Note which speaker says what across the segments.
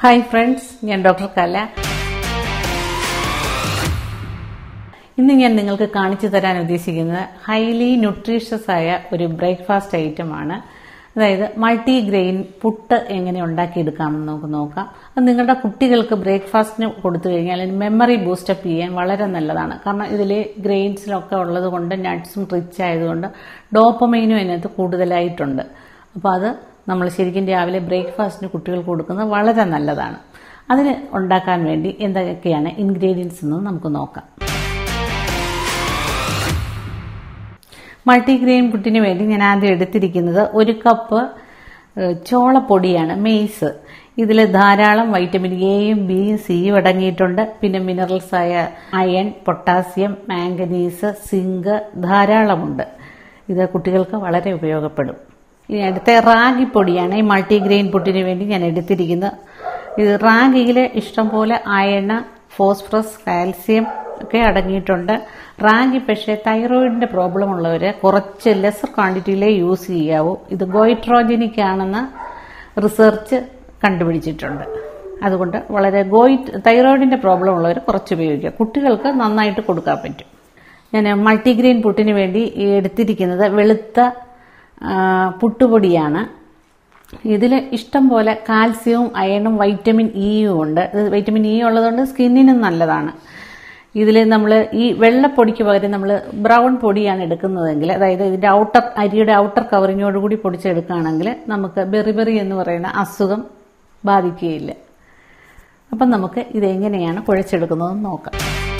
Speaker 1: hi friends ഞാൻ doctor കല ഇന്ന് ഞാൻ നിങ്ങൾക്ക് കാണിച്ചു തരാൻ ഉദ്ദേശിക്കുന്നത് ഹൈലി ന്യൂട്രീഷ്യസ് ആയ ഒരു ബ്രേക്ക്ഫാസ്റ്റ് ഐറ്റമാണ് അതായത് മൾട്ടി ഗ്രെയിൻ പുട്ട് എങ്ങനെ ഉണ്ടാക്കിയെടുക്കാമെന്ന് നമുക്ക് നോക്കാം അത് നിങ്ങളുടെ കുട്ടികൾക്ക് ബ്രേക്ക്ഫാസ്റ്റിന് കൊടുത്തു കഴിഞ്ഞാൽ മെമ്മറി ബൂസ്റ്റപ്പ് ചെയ്യാൻ വളരെ നല്ലതാണ് കാരണം ഇതിൽ ഗ്രെയിൻസിലൊക്കെ ഉള്ളത് കൊണ്ട് നട്ട്സും റിച്ച് ആയതുകൊണ്ട് ഡോപ്പമൈനും അതിനകത്ത് കൂടുതലായിട്ടുണ്ട് അപ്പോൾ അത് നമ്മൾ ശരിക്കും രാവിലെ ബ്രേക്ക്ഫാസ്റ്റിന് കുട്ടികൾക്ക് കൊടുക്കുന്നത് വളരെ നല്ലതാണ് അതിന് ഉണ്ടാക്കാൻ വേണ്ടി എന്തൊക്കെയാണ് ഇൻഗ്രീഡിയൻസ് എന്ന് നമുക്ക് നോക്കാം മൾട്ടിഗ്രെയിൻ പുട്ടിന് വേണ്ടി ഞാൻ ആദ്യം എടുത്തിരിക്കുന്നത് ഒരു കപ്പ് ചോളപ്പൊടിയാണ് മെയ്സ് ഇതിൽ ധാരാളം വൈറ്റമിൻ എയും ബിയും സിയും അടങ്ങിയിട്ടുണ്ട് പിന്നെ മിനറൽസ് ആയ അയൺ പൊട്ടാസ്യം മാംഗനീസ് സിങ്ക് ധാരാളമുണ്ട് ഇത് കുട്ടികൾക്ക് വളരെ ഉപയോഗപ്പെടും ഇനി അടുത്ത റാഗിപ്പൊടിയാണ് ഈ മൾട്ടിഗ്രെയിൻ പുട്ടിന് വേണ്ടി ഞാൻ എടുത്തിരിക്കുന്നത് ഇത് റാഗിയിൽ ഇഷ്ടംപോലെ അയണ ഫോസ്ഫറസ് കാൽസ്യം ഒക്കെ അടങ്ങിയിട്ടുണ്ട് റാഗി പക്ഷേ തൈറോയിഡിന്റെ പ്രോബ്ലം ഉള്ളവർ കുറച്ച് ലെസർ ക്വാണ്ടിറ്റിയിലേ യൂസ് ചെയ്യാവൂ ഇത് ഗോയിട്രോജനിക് ആണെന്ന് റിസർച്ച് കണ്ടുപിടിച്ചിട്ടുണ്ട് അതുകൊണ്ട് വളരെ ഗോയി തൈറോയിഡിന്റെ പ്രോബ്ലം ഉള്ളവർ കുറച്ച് ഉപയോഗിക്കുക കുട്ടികൾക്ക് നന്നായിട്ട് കൊടുക്കാൻ പറ്റും ഞാൻ മൾട്ടിഗ്രെയിൻ പുട്ടിന് വേണ്ടി എടുത്തിരിക്കുന്നത് വെളുത്ത പുട്ടുപൊടിയാണ് ഇതിൽ ഇഷ്ടം പോലെ കാൽസ്യവും അയണും വൈറ്റമിൻ ഇയും ഉണ്ട് വൈറ്റമിൻ ഇ ഉള്ളതുകൊണ്ട് സ്കിന്നിനും നല്ലതാണ് ഇതിൽ നമ്മൾ ഈ വെള്ളപ്പൊടിക്ക് പകരം നമ്മൾ ബ്രൗൺ പൊടിയാണ് എടുക്കുന്നതെങ്കിൽ അതായത് ഇതിന്റെ ഔട്ടർ അരിയുടെ ഔട്ടർ കവറിങ്ങോടുകൂടി പൊടിച്ചെടുക്കുകയാണെങ്കിൽ നമുക്ക് ബെറിബെറി എന്ന് പറയുന്ന അസുഖം ബാധിക്കുകയില്ല അപ്പം നമുക്ക് ഇതെങ്ങനെയാണ് കുഴച്ചെടുക്കുന്നതെന്ന് നോക്കാം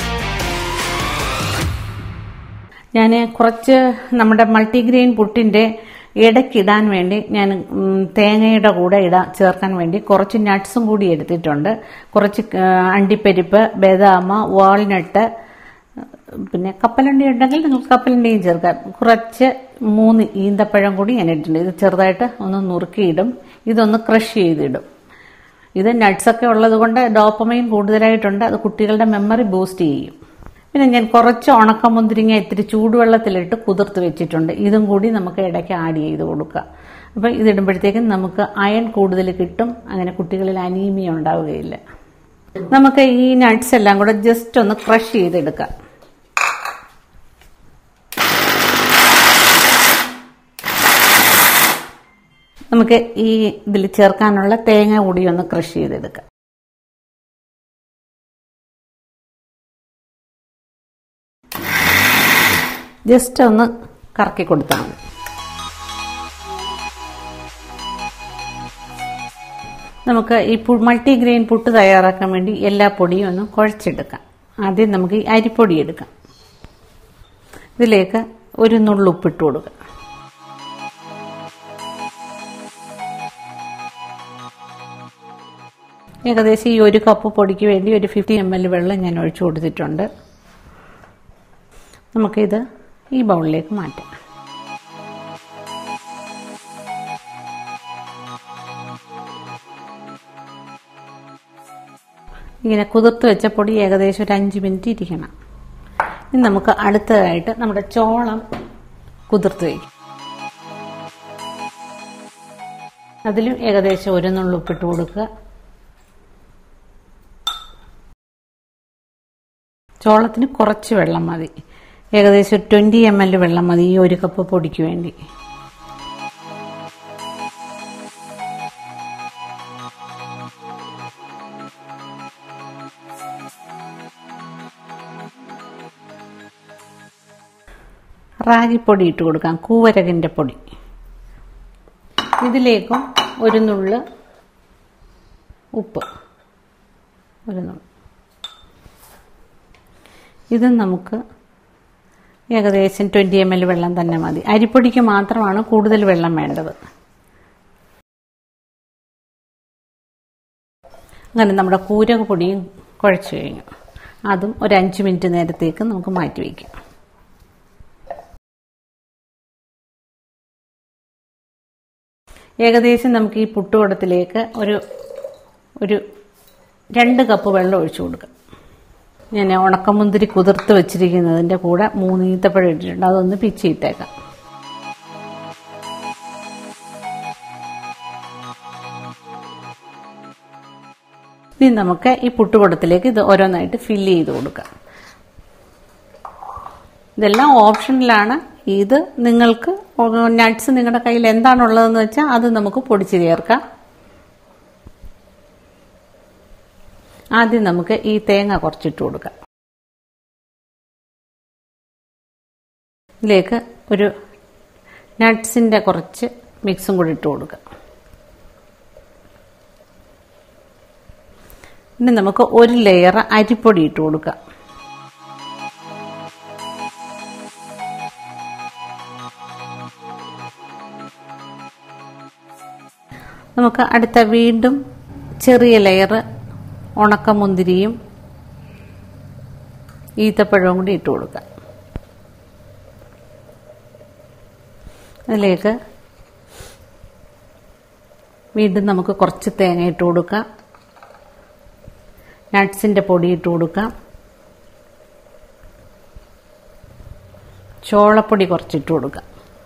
Speaker 1: ഞാൻ കുറച്ച് നമ്മുടെ മൾട്ടിഗ്രെയിൻ പുട്ടിന്റെ ഇടയ്ക്കിടാൻ വേണ്ടി ഞാൻ തേങ്ങയുടെ കൂടെ ഇടാൻ ചേർക്കാൻ വേണ്ടി കുറച്ച് നട്ട്സും കൂടി എടുത്തിട്ടുണ്ട് കുറച്ച് അണ്ടിപ്പരിപ്പ് ബദാമ വാൾനട്ട് പിന്നെ കപ്പലണ്ടി ഉണ്ടെങ്കിൽ നിങ്ങൾക്ക് കപ്പലണ്ടിയും ചേർക്കാം കുറച്ച് മൂന്ന് ഈന്തപ്പഴം കൂടി ഞാൻ ഇട്ടിട്ടുണ്ട് ഇത് ചെറുതായിട്ട് ഒന്ന് നുറുക്കിയിടും ഇതൊന്ന് ക്രഷ് ചെയ്തിടും ഇത് നട്ട്സൊക്കെ ഉള്ളത് കൊണ്ട് ഡോപ്പമൈൻ കൂടുതലായിട്ടുണ്ട് അത് കുട്ടികളുടെ മെമ്മറി ബൂസ്റ്റ് ചെയ്യും പിന്നെ ഞാൻ കുറച്ച് ഉണക്കമുന്തിരിങ്ങ ഇത്തിരി ചൂടുവെള്ളത്തിലിട്ട് കുതിർത്ത് വെച്ചിട്ടുണ്ട് ഇതും കൂടി നമുക്ക് ഇടയ്ക്ക് ആഡ് ചെയ്ത് കൊടുക്കുക അപ്പം ഇതിടുമ്പോഴത്തേക്കും നമുക്ക് അയൺ കൂടുതൽ കിട്ടും അങ്ങനെ കുട്ടികളിൽ അനീമിയ ഉണ്ടാവുകയില്ല നമുക്ക് ഈ നട്ട്സ് എല്ലാം കൂടെ ജസ്റ്റ് ഒന്ന് ക്രഷ് ചെയ്തെടുക്കാം നമുക്ക് ഈ ഇതിൽ ചേർക്കാനുള്ള തേങ്ങ കൂടി ഒന്ന് ക്രഷ് ചെയ്തെടുക്കാം ജസ്റ്റ് ഒന്ന് കറക്കി കൊടുത്താൽ മതി നമുക്ക് ഈ മൾട്ടിഗ്രെയിൻ പുട്ട് തയ്യാറാക്കാൻ വേണ്ടി എല്ലാ പൊടിയും ഒന്ന് കുഴച്ചെടുക്കാം ആദ്യം നമുക്ക് ഈ അരിപ്പൊടി എടുക്കാം ഇതിലേക്ക് ഒരു നുള്ളുപ്പിട്ട് കൊടുക്കുക ഏകദേശം ഈ ഒരു കപ്പ് പൊടിക്ക് വേണ്ടി ഒരു ഫിഫ്റ്റി എം എൽ വെള്ളം ഞാൻ ഒഴിച്ചു കൊടുത്തിട്ടുണ്ട് നമുക്കിത് ഈ ബൗളിലേക്ക് മാറ്റാം ഇങ്ങനെ കുതിർത്ത് വെച്ച പൊടി ഏകദേശം ഒരു അഞ്ച് മിനിറ്റ് ഇരിക്കണം ഇനി നമുക്ക് അടുത്തതായിട്ട് നമ്മുടെ ചോളം കുതിർത്ത് വയ്ക്കും അതിലും ഏകദേശം ഒരു നുള്ളുപ്പിട്ട് കൊടുക്കുക ചോളത്തിന് കുറച്ച് വെള്ളം മതി ഏകദേശം ട്വൻറ്റി എം എൽ വെള്ളം മതി ഈ ഒരു കപ്പ് പൊടിക്ക് വേണ്ടി റാഗിപ്പൊടി ഇട്ട് കൊടുക്കാം കൂവരകിൻ്റെ പൊടി ഇതിലേക്കും ഒരു നുള്ള് ഉപ്പ് ഒരു നുള്ള് ഇത് നമുക്ക് ഏകദേശം ട്വൻറ്റി എം എൽ വെള്ളം തന്നെ മതി അരിപ്പൊടിക്ക് മാത്രമാണ് കൂടുതൽ വെള്ളം വേണ്ടത് അങ്ങനെ നമ്മുടെ കൂരക പൊടിയും കുഴച്ച് കഴിഞ്ഞു അതും ഒരു അഞ്ച് മിനിറ്റ് നേരത്തേക്ക് നമുക്ക് മാറ്റി വയ്ക്കാം ഏകദേശം നമുക്ക് ഈ പുട്ടുകുടത്തിലേക്ക് ഒരു ഒരു രണ്ട് കപ്പ് വെള്ളം ഒഴിച്ചു കൊടുക്കാം ഞാൻ ഉണക്കമുന്തിരി കുതിർത്ത് വെച്ചിരിക്കുന്നതിൻ്റെ കൂടെ മൂന്ന് ഈത്തപ്പഴം ഇട്ടിട്ടുണ്ട് അതൊന്ന് പിച്ചിയിട്ടേക്കാം ഇനി നമുക്ക് ഈ പുട്ടുകുടത്തിലേക്ക് ഇത് ഓരോന്നായിട്ട് ഫില്ല് ചെയ്ത് കൊടുക്കാം ഇതെല്ലാം ഓപ്ഷനിലാണ് ഇത് നിങ്ങൾക്ക് നട്ട്സ് നിങ്ങളുടെ കയ്യിൽ എന്താണുള്ളതെന്ന് വെച്ചാൽ അത് നമുക്ക് പൊടിച്ച് ചേർക്കാം ആദ്യം നമുക്ക് ഈ തേങ്ങ കുറച്ചിട്ട് കൊടുക്കാം ഇതിലേക്ക് ഒരു നട്ട്സിൻ്റെ കുറച്ച് മിക്സും കൂടി ഇട്ട് കൊടുക്കാം ഇനി നമുക്ക് ഒരു ലെയർ അരിപ്പൊടി ഇട്ട് കൊടുക്കാം നമുക്ക് അടുത്ത വീണ്ടും ചെറിയ ലെയർ ഉണക്കമുന്തിരിയും ഈത്തപ്പഴവും കൂടി ഇട്ട് കൊടുക്കാം അതിലേക്ക് വീണ്ടും നമുക്ക് കുറച്ച് തേങ്ങ ഇട്ട് കൊടുക്കാം നട്ട്സിൻ്റെ പൊടി ഇട്ട് കൊടുക്കാം ചോളപ്പൊടി കുറച്ചിട്ട് കൊടുക്കാം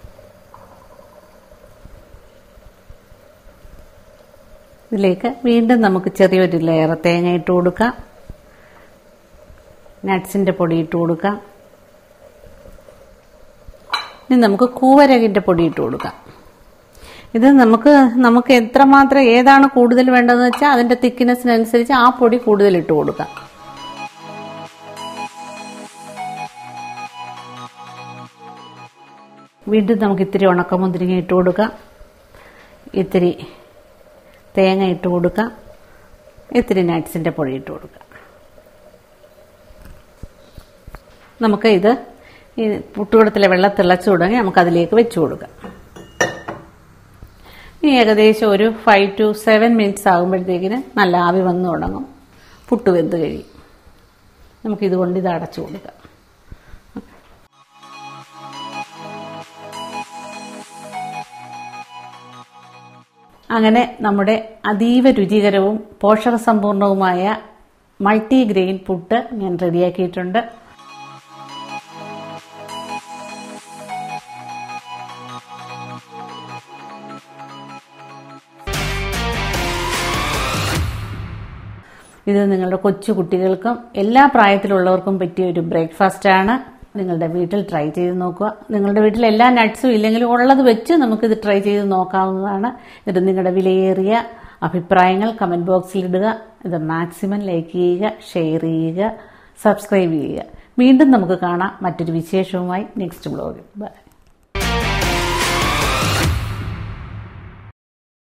Speaker 1: ഇതിലേക്ക് വീണ്ടും നമുക്ക് ചെറിയൊരു ലെയർ തേങ്ങ ഇട്ട് കൊടുക്കാം നട്ട്സിൻ്റെ പൊടി ഇട്ട് കൊടുക്കാം ഇനി നമുക്ക് കൂവരകിൻ്റെ പൊടി ഇട്ട് കൊടുക്കാം ഇത് നമുക്ക് നമുക്ക് എത്രമാത്രം ഏതാണ് കൂടുതൽ വേണ്ടതെന്ന് വെച്ചാൽ അതിൻ്റെ തിക്നെസ്സിനനുസരിച്ച് ആ പൊടി കൂടുതൽ ഇട്ട് കൊടുക്കാം വീണ്ടും നമുക്ക് ഇത്തിരി ഉണക്കമുന്തിരിങ്ങ ഇട്ട് കൊടുക്കാം ഇത്തിരി തേങ്ങ ഇട്ട് കൊടുക്കാം ഇത്തിരി നട്ട്സിൻ്റെ പൊടി ഇട്ട് കൊടുക്കാം നമുക്ക് ഇത് ഈ പുട്ടുകുടത്തിലെ വെള്ളം തിളച്ചു തുടങ്ങി നമുക്ക് അതിലേക്ക് വെച്ച് കൊടുക്കാം ഇനി ഏകദേശം ഒരു ഫൈവ് ടു സെവൻ മിനിറ്റ്സ് ആകുമ്പോഴത്തേക്കിന് നല്ല ആവി വന്നു തുടങ്ങും പുട്ട് വെന്ത് കഴിയും നമുക്കിതുകൊണ്ട് ഇത് അടച്ചു കൊടുക്കാം അങ്ങനെ നമ്മുടെ അതീവ രുചികരവും പോഷകസമ്പൂർണവുമായ മൾട്ടിഗ്രെയിൻ പുട്ട് ഞാൻ റെഡിയാക്കിയിട്ടുണ്ട് ഇത് നിങ്ങളുടെ കൊച്ചു കുട്ടികൾക്കും എല്ലാ പ്രായത്തിലുള്ളവർക്കും പറ്റിയ ഒരു ബ്രേക്ക്ഫാസ്റ്റ് ആണ് നിങ്ങളുടെ വീട്ടിൽ ട്രൈ ചെയ്ത് നോക്കുക നിങ്ങളുടെ വീട്ടിൽ എല്ലാ നട്ട്സും ഇല്ലെങ്കിലും ഉള്ളത് വെച്ച് നമുക്കിത് ട്രൈ ചെയ്ത് നോക്കാവുന്നതാണ് എന്നിട്ട് നിങ്ങളുടെ വിലയേറിയ അഭിപ്രായങ്ങൾ കമന്റ് ബോക്സിൽ ഇടുക ഇത് മാക്സിമം ലൈക്ക് ചെയ്യുക ഷെയർ ചെയ്യുക സബ്സ്ക്രൈബ് ചെയ്യുക വീണ്ടും നമുക്ക് കാണാം മറ്റൊരു വിശേഷവുമായി നെക്സ്റ്റ് ബ്ലോഗിൽ ബൈ